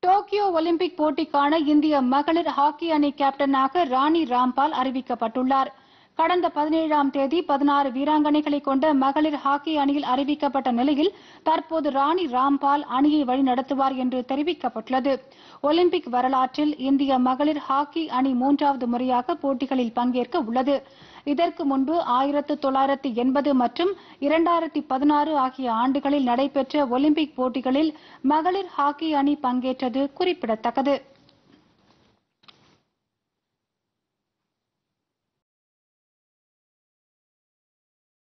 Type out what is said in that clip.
Tokyo Olympic போட்டிக்கான இந்திய மகளிர் ஹாக்கி அணி கேப்டனாக ராணி ராம்பால் அறிவிக்கப்பட்டுள்ளார் கடந்த பதினேழாம் தேதி பதினாறு வீராங்கனைகளை கொண்ட மகளிர் ஹாக்கி அணியில் அறிவிக்கப்பட்ட நிலையில் தற்போது ராணி ராம்பால் அணியை வழிநடத்துவார் என்று தெரிவிக்கப்பட்டுள்ளது ஒலிம்பிக் வரலாற்றில் இந்திய மகளிர் ஹாக்கி அணி மூன்றாவது முறையாக போட்டிகளில் பங்கேற்க உள்ளது இதற்கு முன்பு ஆயிரத்து தொள்ளாயிரத்து எண்பது மற்றும் இரண்டாயிரத்தி பதினாறு ஆகிய ஆண்டுகளில் நடைபெற்ற ஒலிம்பிக் போட்டிகளில் மகளிர் ஹாக்கி அணி பங்கேற்றது குறிப்பிடத்தக்கது